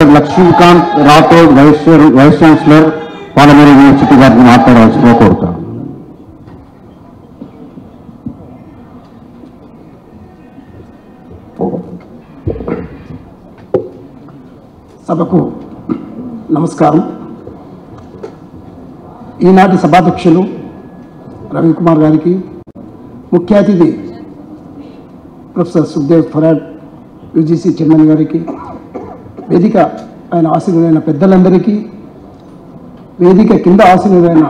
Lakshmikanth Rathod vice vice chancellor Palamuru university గారిని మాట్లాడవలసిందిగా కోరుతాను సభకు నమస్కారం ఈనాటి సభాధ్యక్షులు రవికుమార్ గారికి ముఖ్య అతిథి ప్రొఫెసర్ సుఖదేవ్ ఫరాడ్ యూజీసీ చైర్మన్ గారికి వేదిక ఆయన ఆశీనులైన పెద్దలందరికీ వేదిక కింద ఆశీనులైన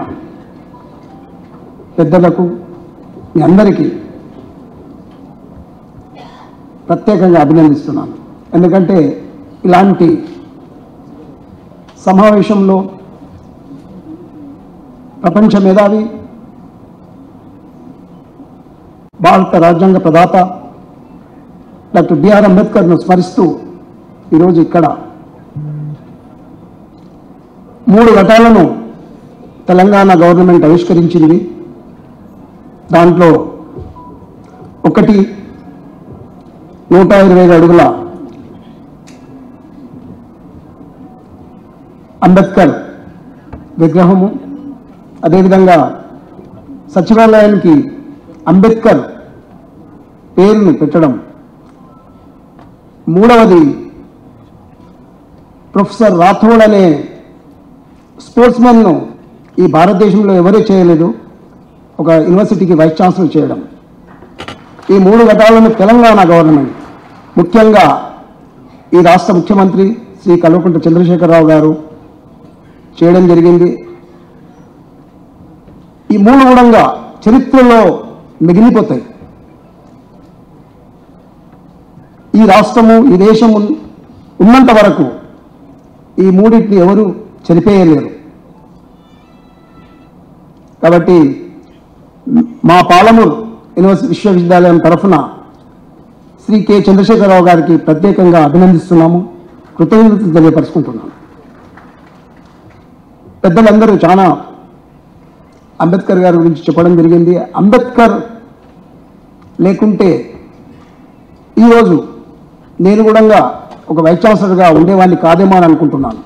పెద్దలకు మీ అందరికీ ప్రత్యేకంగా అభినందిస్తున్నాను ఎందుకంటే ఇలాంటి సమావేశంలో ప్రపంచ మేధావి భారత రాజ్యాంగ ప్రదాత డాక్టర్ బిఆర్ అంబేద్కర్ను స్మరిస్తూ ఈరోజు ఇక్కడ మూడు ఘటాలను తెలంగాణ గవర్నమెంట్ ఆవిష్కరించింది దాంట్లో ఒకటి నూట ఇరవై ఐదు అడుగుల అంబేద్కర్ విగ్రహము అదేవిధంగా సచివాలయానికి అంబేద్కర్ పేరును పెట్టడం మూడవది ప్రొఫెసర్ రాథోడ్ అనే స్పోర్ట్స్మెన్ను ఈ భారతదేశంలో ఎవరూ చేయలేదు ఒక యూనివర్సిటీకి వైస్ ఛాన్సలర్ చేయడం ఈ మూడు ఘటాలను తెలంగాణ గవర్నమెంట్ ముఖ్యంగా ఈ రాష్ట్ర ముఖ్యమంత్రి శ్రీ కల్వకుంట్ల చంద్రశేఖరరావు గారు చేయడం జరిగింది ఈ మూడు కూడా చరిత్రలో మిగిలిపోతాయి ఈ రాష్ట్రము ఈ దేశం ఉన్- ఉన్నంత వరకు ఈ మూడింటిని ఎవరు చెరిపేయలేరు కాబట్టి మా పాలమూరు యూనివర్సిటీ విశ్వవిద్యాలయం తరఫున శ్రీ కె చంద్రశేఖరరావు గారికి ప్రత్యేకంగా అభినందిస్తున్నాము కృతజ్ఞతలు తెలియపరుచుకుంటున్నాను పెద్దలందరూ చాలా అంబేద్కర్ గారి గురించి చెప్పడం జరిగింది అంబేద్కర్ లేకుంటే ఈరోజు నేను కూడా ఒక వైస్ ఛాన్సలర్గా ఉండేవాడిని కాదేమో అని అనుకుంటున్నాను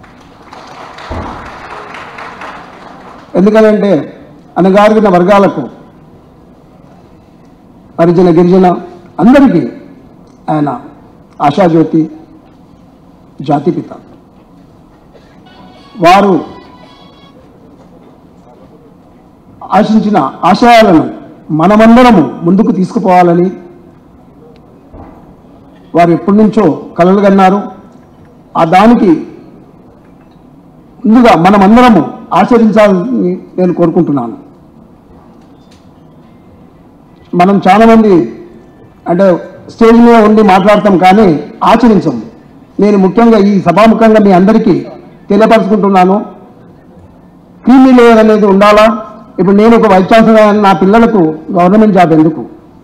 ఎందుకనంటే అనగారిన వర్గాలకు హరిజన గిరిజన అందరికీ ఆయన ఆశాజ్యోతి జాతిపిత వారు ఆశించిన ఆశయాలను మనమందరము ముందుకు తీసుకుపోవాలని వారు ఎప్పటి నుంచో కలలు కన్నారు ఆ దానికి ముందుగా మనమందరము ఆచరించాలని నేను కోరుకుంటున్నాను మనం చాలా మంది అంటే స్టేజ్ మీద ఉండి మాట్లాడతాం కానీ ఆచరించం నేను ముఖ్యంగా ఈ సభాముఖంగా మీ అందరికీ తెలియపరచుకుంటున్నాను క్రీమీ లేయర్ అనేది ఉండాలా ఇప్పుడు నేను ఒక వైస్ ఛాన్సలర్ నా పిల్లలకు గవర్నమెంట్ జాబ్ ఎందుకు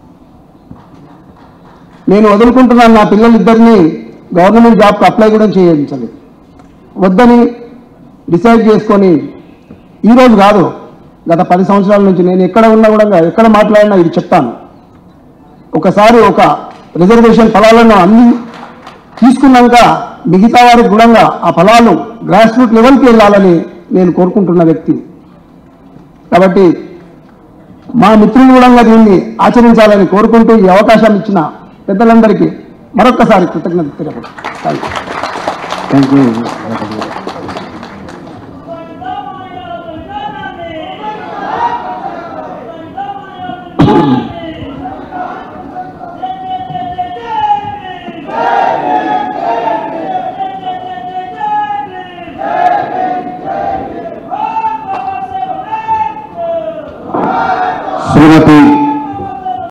నేను వదులుకుంటున్నాను నా పిల్లలిద్దరిని గవర్నమెంట్ జాబ్కి అప్లై కూడా చేయించలేదు వద్దని డిసైడ్ చేసుకొని ఈరోజు కాదు గత పది సంవత్సరాల నుంచి నేను ఎక్కడ ఉన్నా కూడా ఎక్కడ మాట్లాడినా ఇది చెప్తాను ఒకసారి ఒక రిజర్వేషన్ ఫలాలను అన్ని తీసుకున్నాక మిగతా వారికి కూడా ఆ ఫలాలు గ్రాస్ రూట్ లెవెల్కి వెళ్ళాలని నేను కోరుకుంటున్న వ్యక్తి కాబట్టి మా మిత్రులు కూడా దీన్ని ఆచరించాలని కోరుకుంటూ ఈ అవకాశం ఇచ్చిన పెద్దలందరికీ మరొక్కసారి కృతజ్ఞత తెలియపడుతుంది thank you thank you Shrimati